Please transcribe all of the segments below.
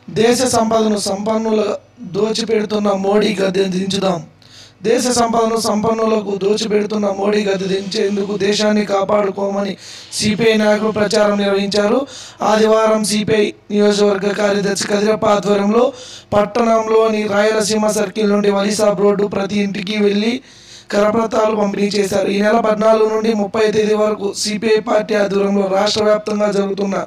దేశ సంపదను సంపన్నుల దోచిపెడుతున్న మోడీ గద్దె దించుదాం దేశ సంపదను సంపన్నులకు దోచిపెడుతున్న మోడీ గద్దె దించేందుకు దేశాన్ని కాపాడుకోమని సిపిఐ నాయకులు ప్రచారం నిర్వహించారు ఆదివారం సిపిఐ నియోజకవర్గ కార్యదర్శి కదిరప్ప ఆధ్వర్యంలో పట్టణంలోని రాయలసీమ సర్కిల్ నుండి వలిసాబ్ రోడ్డు ప్రతి ఇంటికి వెళ్ళి కరపత్రాలు పంపిణీ చేశారు ఈ నెల పద్నాలుగు నుండి ముప్పై తేదీ వరకు సిపిఐ పార్టీ ఆధ్వర్యంలో రాష్ట్ర వ్యాప్తంగా జరుగుతున్న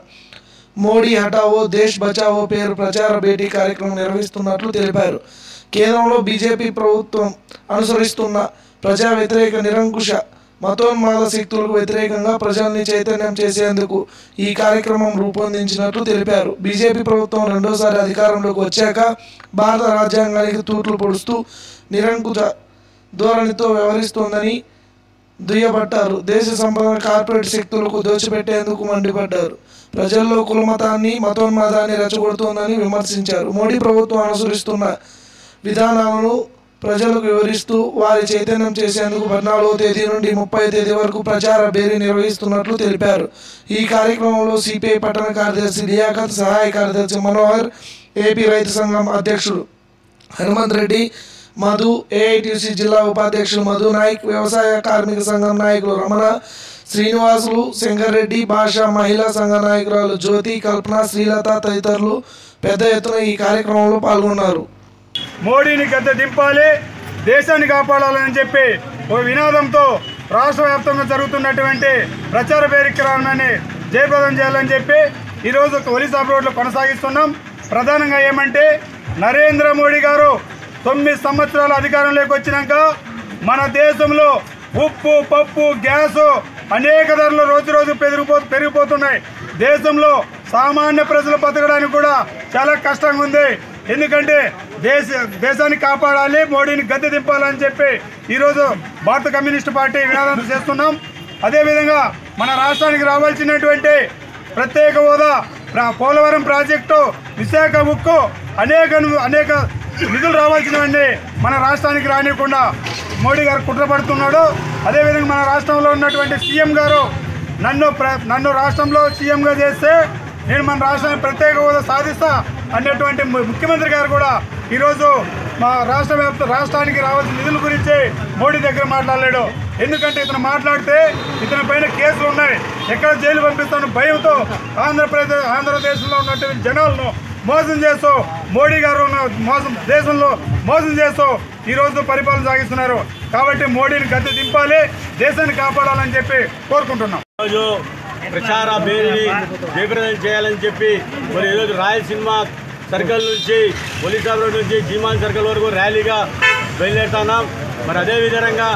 మోడీ హటావో దేశ్ బచావో పేరు ప్రచార భేటీ కార్యక్రమం నిర్వహిస్తున్నట్లు తెలిపారు కేంద్రంలో బీజేపీ ప్రభుత్వం అనుసరిస్తున్న ప్రజా వ్యతిరేక నిరంకుశ మతోన్మాద శక్తులకు వ్యతిరేకంగా ప్రజల్ని చైతన్యం చేసేందుకు ఈ కార్యక్రమం రూపొందించినట్లు తెలిపారు బీజేపీ ప్రభుత్వం రెండోసారి అధికారంలోకి వచ్చాక భారత రాజ్యాంగానికి తూట్లు పొడుస్తూ నిరంకుశ ధోరణితో వ్యవహరిస్తోందని దుయ్యబట్టారు దేశ సంపద కార్పొరేట్ శక్తులకు దోచిపెట్టేందుకు మండిపడ్డారు ప్రజల్లో కులమతాన్ని మతోన్మాదాన్ని రెచ్చగొడుతోందని విమర్శించారు మోడీ ప్రభుత్వం అనుసరిస్తున్న విధానాలను ప్రజలకు వివరిస్తూ వారి చైతన్యం చేసేందుకు పద్నాలుగో తేదీ నుండి ముప్పై తేదీ వరకు ప్రచార బేరీ నిర్వహిస్తున్నట్లు తెలిపారు ఈ కార్యక్రమంలో సిపిఐ పట్టణ కార్యదర్శి లియాఖత్ సహాయ కార్యదర్శి మనోహర్ ఏపీ రైతు సంఘం అధ్యక్షుడు హనుమంత్ రెడ్డి మధు ఏఐటిసి జిల్లా ఉపాధ్యక్షులు మధు నాయక్ వ్యవసాయ కార్మిక సంఘం నాయకులు రమణ శ్రీనివాసులు శంకర్రెడ్డి భాష మహిళా సంఘ నాయకురాలు జ్యోతి కల్పన శ్రీలత తదితరులు పెద్ద ఎత్తున ఈ కార్యక్రమంలో పాల్గొన్నారు మోడీని గద్దె దింపాలి దేశాన్ని కాపాడాలని చెప్పి ఒక వినాదంతో రాష్ట్ర వ్యాప్తంగా జరుగుతున్నటువంటి ప్రచార కార్యక్రమాన్ని జయప్రదం చేయాలని చెప్పి ఈరోజు ఒలిసాబ్ రోడ్లో కొనసాగిస్తున్నాం ప్రధానంగా ఏమంటే నరేంద్ర మోడీ గారు తొమ్మిది సంవత్సరాల అధికారంలోకి వచ్చినాక మన దేశంలో ఉప్పు పప్పు గ్యాసు అనేక ధరలు రోజు రోజు పెరిగిపో పెరిగిపోతున్నాయి దేశంలో సామాన్య ప్రజలు బతకడానికి కూడా చాలా కష్టంగా ఉంది ఎందుకంటే దేశ దేశాన్ని కాపాడాలి మోడీని గద్దె దింపాలని చెప్పి ఈరోజు భారత కమ్యూనిస్ట్ పార్టీ వినాదం చేస్తున్నాం అదేవిధంగా మన రాష్ట్రానికి రావాల్సినటువంటి ప్రత్యేక హోదా ప్ర- పోలవరం ప్రాజెక్టు విశాఖ ఉక్కు అనేక అనేక నిధులు రావాల్సినవన్నీ మన రాష్ట్రానికి రానియకుండా మోడీ గారు కుట్రపడుతున్నాడు అదేవిధంగా మన రాష్ట్రంలో ఉన్నటువంటి సీఎం గారు నన్ను ప్ర నన్ను రాష్ట్రంలో సీఎంగా చేస్తే నేను మన రాష్ట్రానికి ప్రత్యేక హోదా సాధిస్తా అనేటువంటి ము- ముఖ్యమంత్రి గారు కూడా ఈరోజు మా రాష్ట్ర వ్యాప్త రాష్ట్రానికి రావాల్సిన నిధుల గురించి మోడీ దగ్గర మాట్లాడలేడు ఎందుకంటే ఇతను మాట్లాడితే ఇతని పైన కేసులు ఉన్నాయి ఎక్కడ జైలు పంపిస్తాను భయంతో ఆంధ్రప్రదేశ్ ఆంధ్రదేశంలో ఉన్నటువంటి జనాలను మోసం చేస్తూ మోడీ గారు ఉన్న మోసం దేశంలో మోసం చేస్తూ ఈరోజు పరిపాలన సాగిస్తున్నారు కాబట్టి మోడీని గద్దె దింపాలి దేశాన్ని కాపాడాలని చెప్పి కోరుకుంటున్నాం ఈరోజు ప్రచార బేరీని జయప్రదం చేయాలని చెప్పి మరి ఈరోజు రాయలసీమ సర్కిల్ నుంచి పోలీస్ రోడ్ నుంచి జీమాన్ సర్కిల్ వరకు ర్యాలీగా బయలుదేరుతున్నాం మరి అదేవిధంగా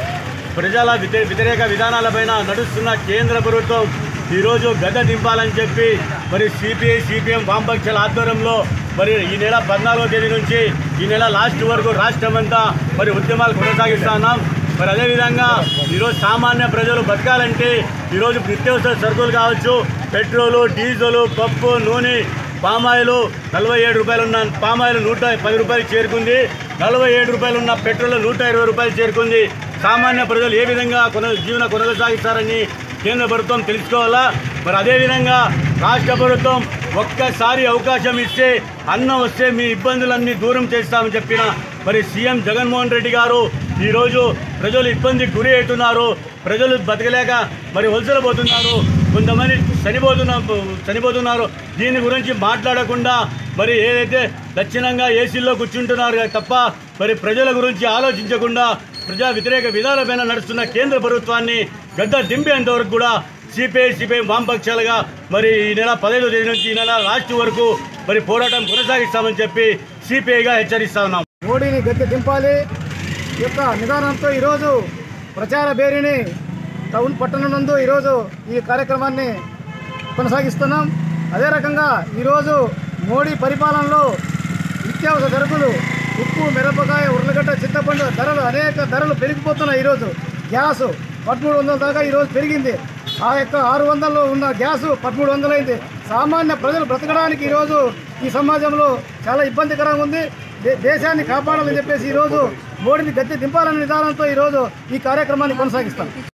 ప్రజల వ్యతి- వ్యతిరేక విధానాలపైన నడుస్తున్న కేంద్ర ప్రభుత్వం ఈరోజు గద్ద దింపాలని చెప్పి మరి సిపిఐ సిపిఎం వామపక్షాల ఆధ్వర్యంలో మరి ఈ నెల పద్నాలుగో తేదీ నుంచి ఈ నెల లాస్ట్ వరకు రాష్ట్రమంతా మరి ఉద్యమాలు కొనసాగిస్తున్నాం మరి అదేవిధంగా ఈరోజు సామాన్య ప్రజలు బతకాలంటే ఈరోజు నిత్యావసర సరుకులు కావచ్చు పెట్రోలు డీజిల్ పప్పు నూనె పామాయిలు నలభై ఏడు రూపాయలు ఉన్న పామాయిల్ నూట పది రూపాయలు చేరుకుంది నలభై ఏడు రూపాయలు ఉన్న పెట్రోల్ నూట ఇరవై రూపాయలు చేరుకుంది సామాన్య ప్రజలు ఏ విధంగా కొన జీవన కొనసాగిస్తారని కేంద్ర ప్రభుత్వం తెలుసుకోవాలా మరి అదేవిధంగా రాష్ట్ర ప్రభుత్వం ఒక్కసారి అవకాశం ఇస్తే అన్నం వస్తే మీ ఇబ్బందులన్నీ దూరం చేస్తామని చెప్పిన మరి సీఎం జగన్మోహన్ రెడ్డి గారు ఈరోజు ప్రజలు ఇబ్బందికి గురి అవుతున్నారు ప్రజలు బతకలేక మరి వలసలు పోతున్నారు కొంతమంది చనిపోతున్న చనిపోతున్నారు దీని గురించి మాట్లాడకుండా మరి ఏదైతే దక్షిణంగా ఏసీల్లో కూర్చుంటున్నారు కదా తప్ప మరి ప్రజల గురించి ఆలోచించకుండా ప్రజా వ్యతిరేక విధాలపైన నడుస్తున్న కేంద్ర ప్రభుత్వాన్ని గద్ద దింపేంత వరకు కూడా సిపిఐ సిపిఐ వామపక్షాలుగా మరి ఈ నెల పదహైదో తేదీ నుంచి ఈ నెల లాస్ట్ వరకు మరి పోరాటం కొనసాగిస్తామని చెప్పి సిపిఐగా హెచ్చరిస్తా ఉన్నాం మోడీని గద్దె దింపాలి ఈ యొక్క నిదానంతో ఈరోజు ప్రచార బేరీని టౌన్ పట్టణం నందు ఈరోజు ఈ కార్యక్రమాన్ని కొనసాగిస్తున్నాం అదే రకంగా ఈరోజు మోడీ పరిపాలనలో నిత్యావసర సరుకులు ఉప్పు మిరపకాయ ఉర్లగడ్డ చింతపండు ధరలు అనేక ధరలు పెరిగిపోతున్నాయి ఈరోజు గ్యాసు పదమూడు వందల దాకా ఈరోజు పెరిగింది ఆ యొక్క ఆరు వందల్లో ఉన్న గ్యాసు పదమూడు వందలైంది సామాన్య ప్రజలు బ్రతకడానికి ఈరోజు ఈ సమాజంలో చాలా ఇబ్బందికరంగా ఉంది దే- దేశాన్ని కాపాడాలని చెప్పేసి ఈరోజు మోడీని గద్దె దింపాలనే విధానంతో ఈరోజు ఈ కార్యక్రమాన్ని కొనసాగిస్తాం